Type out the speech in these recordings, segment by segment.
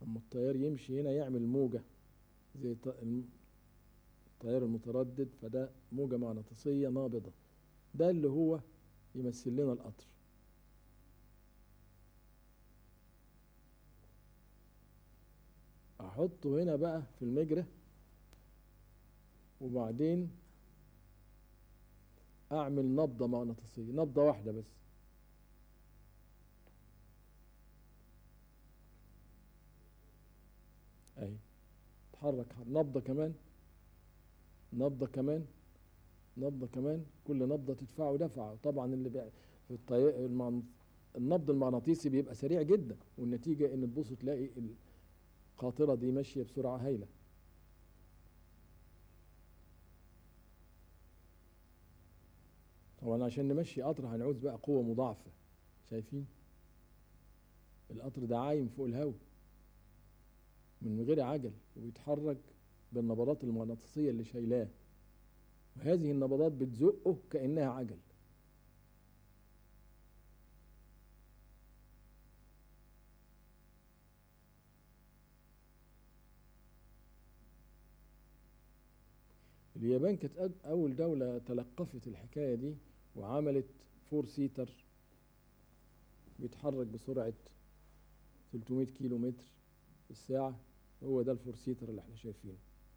اما التيار يمشي هنا يعمل موجة زي ط- الم- التيار المتردد فده موجة مغناطيسية نابضة ده اللي هو يمثل لنا القطر احطه هنا بقى في المجرى وبعدين اعمل نبضة مغناطيسية نبضة واحدة بس اهي تحرك نبضة كمان نبضة كمان نبضة كمان كل نبضة تدفعه دفعة طبعا اللي بي... في الطي... المغن... النبض المغناطيسي بيبقى سريع جدا والنتيجة ان تبص تلاقي القاطرة دي ماشية بسرعة هايلة طبعا عشان نمشي قطر هنعوز بقى قوة مضاعفة شايفين القطر ده عايم فوق الهواء من غير عجل وبيتحرك بالنبضات المغناطيسية اللي شايلاه وهذه النبضات بتزقه كأنها عجل اليابان كانت أج- أول دولة تلقفت الحكاية دي وعملت فور سيتر بيتحرك بسرعة 300 كيلو متر في الساعة هو ده الفور سيتر اللي احنا شايفينه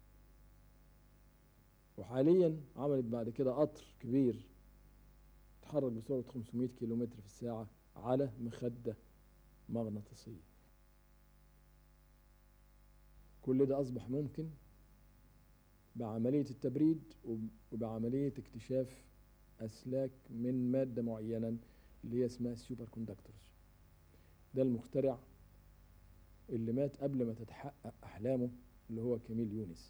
وحاليا عملت بعد كده قطر كبير يتحرك بسرعة 500 كيلو متر في الساعة على مخدة مغناطيسية كل ده أصبح ممكن بعملية التبريد وب- وبعملية اكتشاف أسلاك من مادة معينة اللي هي اسمها السوبر كوندكتورز ده المخترع اللي مات قبل ما تتحقق أحلامه اللي هو كميل يونس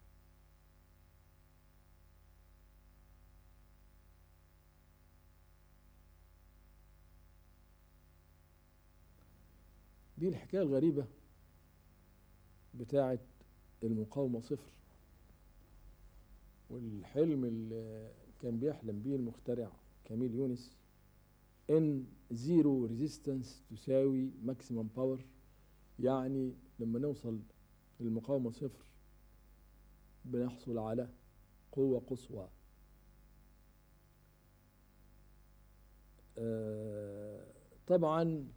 دي الحكاية الغريبة بتاعة المقاومة صفر والحلم اللي كان بيحلم بيه المخترع كميل يونس ان زيرو ريزيستنس تساوي ماكسيمم باور يعني لما نوصل للمقاومة صفر بنحصل على قوة قصوى آه، طبعا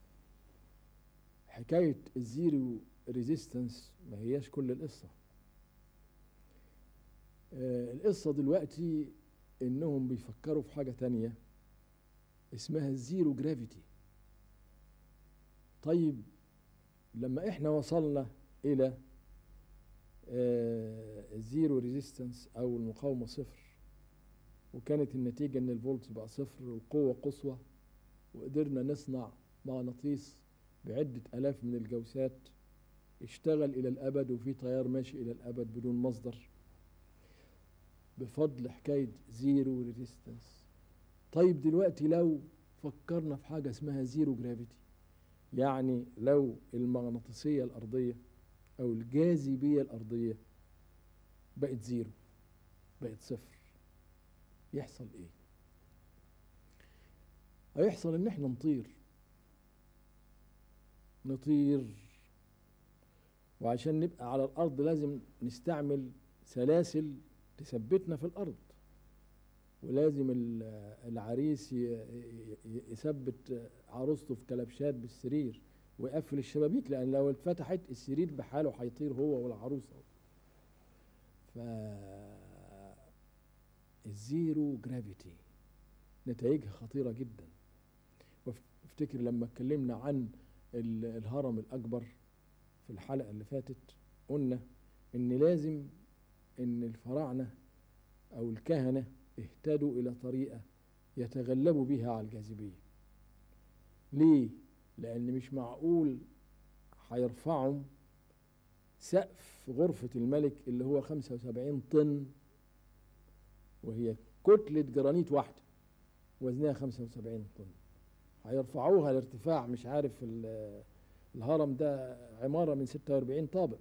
حكاية الزيرو ريزيستنس ما هياش كل القصة آه، القصة دلوقتي انهم بيفكروا في حاجة تانية اسمها الزيرو جرافيتي طيب لما احنا وصلنا الى آه، الزيرو ريزيستنس او المقاومة صفر وكانت النتيجة ان الفولت بقى صفر والقوة قصوى وقدرنا نصنع مغناطيس بعدة الاف من الجوسات اشتغل الى الابد وفي تيار ماشي الى الابد بدون مصدر بفضل حكاية زيرو ريزيستنس طيب دلوقتي لو فكرنا في حاجة اسمها زيرو جرافيتي يعني لو المغناطيسية الأرضية أو الجاذبية الأرضية بقت زيرو بقت صفر يحصل إيه؟ هيحصل إن إحنا نطير نطير وعشان نبقى على الأرض لازم نستعمل سلاسل تثبتنا في الأرض ولازم ال- العريس ي- ي- يثبت عروسته في كلبشات بالسرير ويقفل الشبابيك لأن لو اتفتحت السرير بحاله هيطير هو والعروسة ف الزيرو جرافيتي نتائجها خطيرة جدا وافتكر لما اتكلمنا عن ال- الهرم الأكبر في الحلقة اللي فاتت قلنا إن لازم إن الفراعنة أو الكهنة اهتدوا إلى طريقة يتغلبوا بها على الجاذبية ليه؟ لأن مش معقول هيرفعوا سقف غرفة الملك اللي هو 75 طن وهي كتلة جرانيت واحدة وزنها 75 طن هيرفعوها لارتفاع مش عارف ال- الهرم ده عمارة من 46 طابق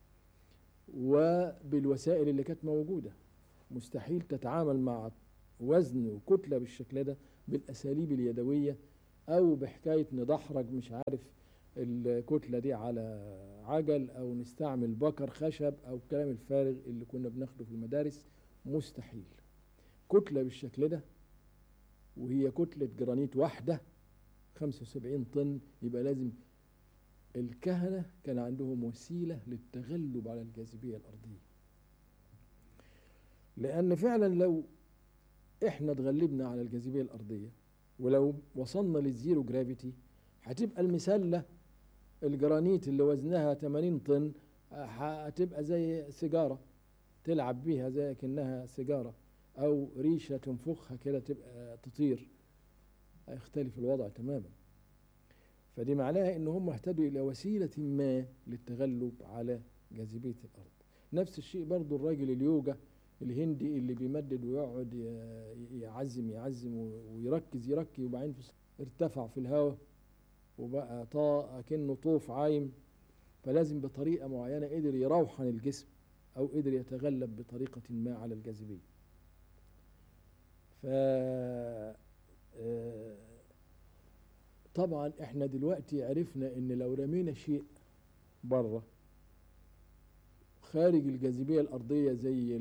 وبالوسائل اللي كانت موجودة مستحيل تتعامل مع وزن وكتلة بالشكل ده بالأساليب اليدوية أو بحكاية ندحرج مش عارف الكتلة دي على عجل أو نستعمل بكر خشب أو الكلام الفارغ اللي كنا بناخده في المدارس مستحيل كتلة بالشكل ده وهي كتلة جرانيت واحدة 75 طن يبقى لازم الكهنة كان عندهم وسيلة للتغلب على الجاذبية الأرضية لأن فعلا لو احنا اتغلبنا على الجاذبية الأرضية ولو وصلنا للزيرو جرافيتي هتبقى المسلة الجرانيت اللي وزنها 80 طن هتبقى زي سيجارة تلعب بيها زي كأنها سيجارة أو ريشة تنفخها كده تبقى تطير هيختلف الوضع تماما فدي معناها ان هم اهتدوا الى وسيله ما للتغلب على جاذبيه الارض نفس الشيء برضو الراجل اليوجا الهندي اللي بيمدد ويقعد يعزم يعزم ويركز يركز وبعدين ارتفع في الهواء وبقى طاء كأنه طوف عايم فلازم بطريقة معينة قدر يروحن الجسم أو قدر يتغلب بطريقة ما على الجاذبية ف طبعا احنا دلوقتي عرفنا ان لو رمينا شيء بره خارج الجاذبية الأرضية زي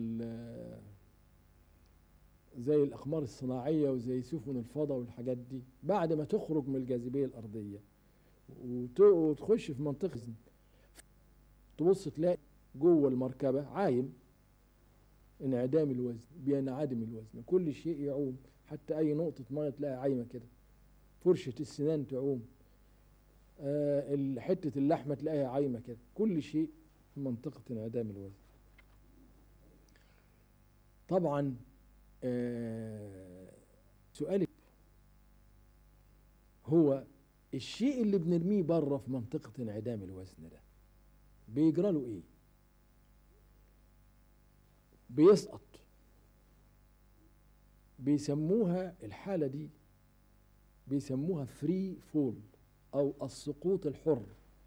زي الأقمار الصناعية وزي سفن الفضاء والحاجات دي بعد ما تخرج من الجاذبية الأرضية وتخش في منطقة تبص تلاقي جوه المركبة عايم انعدام الوزن بينعدم الوزن كل شيء يعوم حتى أي نقطة مية تلاقي عايمة كده فرشة السنان تعوم آه حتة اللحمة تلاقيها عايمة كده كل شيء في منطقة انعدام الوزن طبعا آه سؤالك هو الشيء اللي بنرميه بره في منطقة انعدام الوزن ده بيجرى له ايه بيسقط بيسموها الحالة دي بيسموها فري فول او السقوط الحر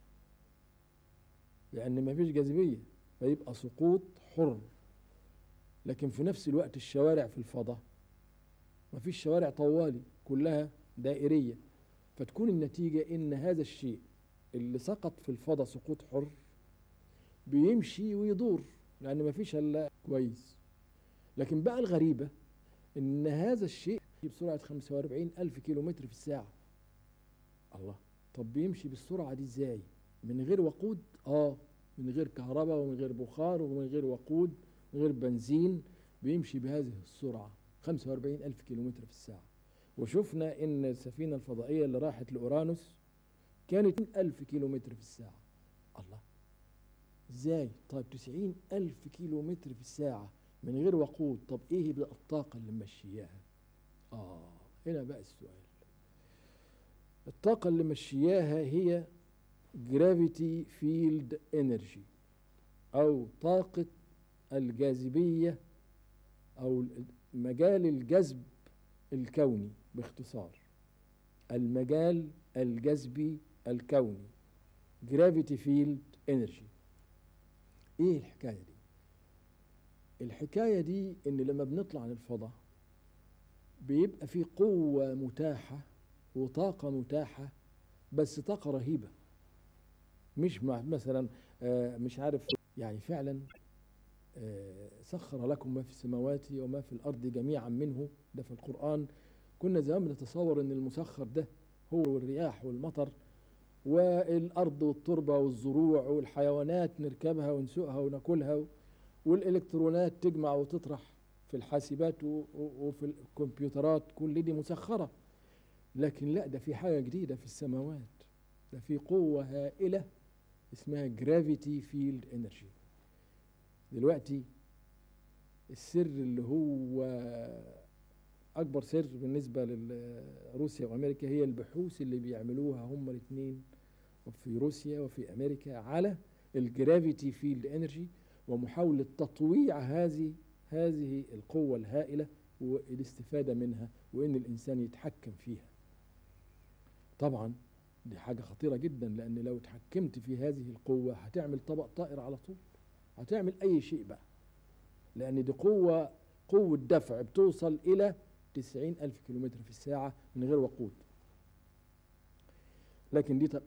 لان ما فيش جاذبيه فيبقى سقوط حر لكن في نفس الوقت الشوارع في الفضاء ما فيش شوارع طوالي كلها دائريه فتكون النتيجه ان هذا الشيء اللي سقط في الفضاء سقوط حر بيمشي ويدور لان ما فيش الا كويس لكن بقى الغريبه ان هذا الشيء بسرعة 45 ألف كيلو متر في الساعة الله طب بيمشي بالسرعة دي ازاي من غير وقود اه من غير كهرباء ومن غير بخار ومن غير وقود من غير بنزين بيمشي بهذه السرعة 45 ألف كيلو متر في الساعة وشفنا ان السفينة الفضائية اللي راحت لأورانوس كانت ألف كيلو متر في الساعة الله ازاي طيب 90 ألف كيلو متر في الساعة من غير وقود طب ايه بقى الطاقة اللي ممشياها آه هنا بقى السؤال الطاقة اللي مشياها هي جرافيتي فيلد انرجي أو طاقة الجاذبية أو مجال الجذب الكوني باختصار المجال الجذبي الكوني جرافيتي فيلد انرجي ايه الحكاية دي الحكاية دي ان لما بنطلع للفضاء بيبقى في قوة متاحة وطاقة متاحة بس طاقة رهيبة مش مع مثلا مش عارف يعني فعلا سخر لكم ما في السماوات وما في الأرض جميعا منه ده في القرآن كنا زمان بنتصور ان المسخر ده هو الرياح والمطر والأرض والتربة والزروع والحيوانات نركبها ونسوقها وناكلها والإلكترونات تجمع وتطرح في الحاسبات وفي الكمبيوترات كل دي مسخرة لكن لا ده في حاجة جديدة في السماوات ده في قوة هائلة اسمها جرافيتي فيلد انرجي دلوقتي السر اللي هو اكبر سر بالنسبه لروسيا وامريكا هي البحوث اللي بيعملوها هم الاثنين في روسيا وفي امريكا على الجرافيتي فيلد انرجي ومحاوله تطويع هذه هذه القوه الهائله والاستفاده منها وان الانسان يتحكم فيها طبعا دي حاجه خطيره جدا لان لو اتحكمت في هذه القوه هتعمل طبق طائر على طول هتعمل اي شيء بقى لان دي قوه قوه دفع بتوصل الى تسعين ألف كيلومتر في الساعة من غير وقود لكن دي